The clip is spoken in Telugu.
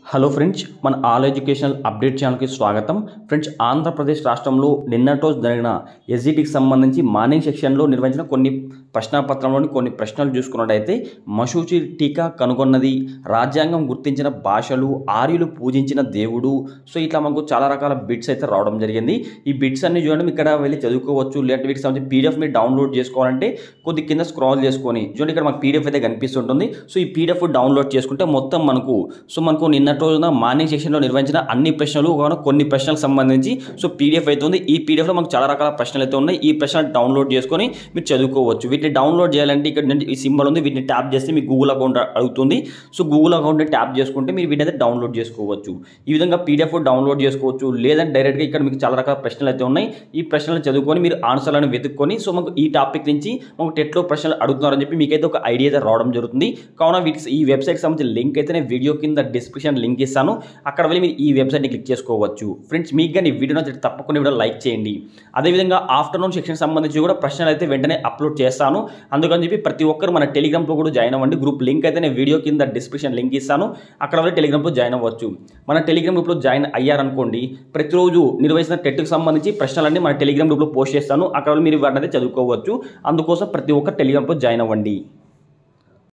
హలో ఫ్రెండ్స్ మన ఆల్ ఎడ్యుకేషనల్ అప్డేట్ ఛానల్కి స్వాగతం ఫ్రెండ్స్ ఆంధ్రప్రదేశ్ రాష్ట్రంలో నిన్నటి రోజు జరిగిన ఎస్జిటికి సంబంధించి మార్నింగ్ సెక్షన్లో నిర్వహించిన కొన్ని ప్రశ్నాపత్రంలోని కొన్ని ప్రశ్నలు చూసుకున్నట్టయితే మశూచి టీకా కనుగొన్నది రాజ్యాంగం గుర్తించిన భాషలు ఆర్యులు పూజించిన దేవుడు సో ఇట్లా మనకు చాలా రకాల బిట్స్ అయితే రావడం జరిగింది ఈ బిట్స్ అన్ని చూడండి ఇక్కడ వెళ్ళి చదువుకోవచ్చు లేదంటే వీటికి సంబంధించి పీడిఎఫ్ మీరు డౌన్లోడ్ చేసుకోవాలంటే కొద్ది కింద స్క్రాల్ చేసుకొని చూడండి ఇక్కడ మనకు పీడిఎఫ్ అయితే కనిపిస్తుంటుంది సో ఈ పీడిఎఫ్ డౌన్లోడ్ చేసుకుంటే మొత్తం మనకు సో మనకు నిన్నటి రోజున మార్నింగ్ సెక్షన్లో నిర్వహించిన అన్ని ప్రశ్నలు కావున కొన్ని ప్రశ్నలకు సంబంధించి సో పీడిఎఫ్ అయితే ఉంది ఈ పీడిఎఫ్లో మనకు చాలా రకాల ప్రశ్నలు అయితే ఉన్నాయి ఈ ప్రశ్నలు డౌన్లోడ్ చేసుకొని మీరు చదువుకోవచ్చు వీటిని డౌన్లోడ్ చేయాలంటే ఇక్కడ నుండి ఈ సింబల్ ఉంది వీటిని ట్యాప్ చేస్తే మీ గూగుల్ అకౌంట్ అడుగుతుంది సో గూగుల్ అకౌంట్ని ట్యాప్ చేసుకుంటే మీరు వీటిని అయితే డౌన్లోడ్ చేసుకోవచ్చు ఈ విధంగా పీడిఎఫ్ డౌన్లోడ్ చేసుకోవచ్చు లేదంటే డైరెక్ట్గా ఇక్కడ మీకు చాలా రకాల ప్రశ్నలు అయితే ఉన్నాయి ఈ ప్రశ్నలు చదువుకొని మీరు ఆన్సర్లను వెతుక్కొని సో మాకు ఈ టాపిక్ నుంచి మాకు టెట్లో ప్రశ్నలు అడుగుతున్నారని చెప్పి మీకైతే ఒక ఐడియా అయితే రావడం జరుగుతుంది కావున వీటికి ఈ వెబ్సైట్కి సంబంధించిన లింక్ అయితే నేను వీడియో కింద డిస్క్రిప్షన్ లింక్ ఇస్తాను అక్కడ వెళ్ళి మీరు ఈ వెబ్సైట్ని క్లిక్ చేసుకోవచ్చు ఫ్రెండ్స్ మీకు కానీ ఈ వీడియో నచ్చితే తప్పకుండా వీడియో లైక్ చేయండి అదేవిధంగా ఆఫ్టర్నూన్ సెక్షన్ సంబంధించి కూడా ప్రశ్నలు అయితే వెంటనే అప్లోడ్ చేస్తాను అందుకని చెప్పి ప్రతి ఒక్కరు మన టెలిగ్రామ్లో కూడా జాయిన్ అవ్వండి గ్రూప్ లింక్ అయితే నేను వీడియో కింద డిస్క్రిప్షన్ లింక్ ఇస్తాను అక్కడ వెళ్ళి టెలిగ్రామ్లో జాయిన్ అవ్వచ్చు మన టెలిగ్రామ్ గ్రూప్లో జాయిన్ అయ్యారనుకోండి ప్రతిరోజు నిర్వహించిన టెట్కి సంబంధించి ప్రశ్నలన్నీ మన టెలిగ్రామ్ గ్రూప్లో పోస్ట్ చేస్తాను అక్కడ వెళ్ళి మీరు వాటిని అయితే చదువుకోవచ్చు అందుకోసం ప్రతి ఒక్కరు టెలిగ్రామ్లో జాయిన్ అవ్వండి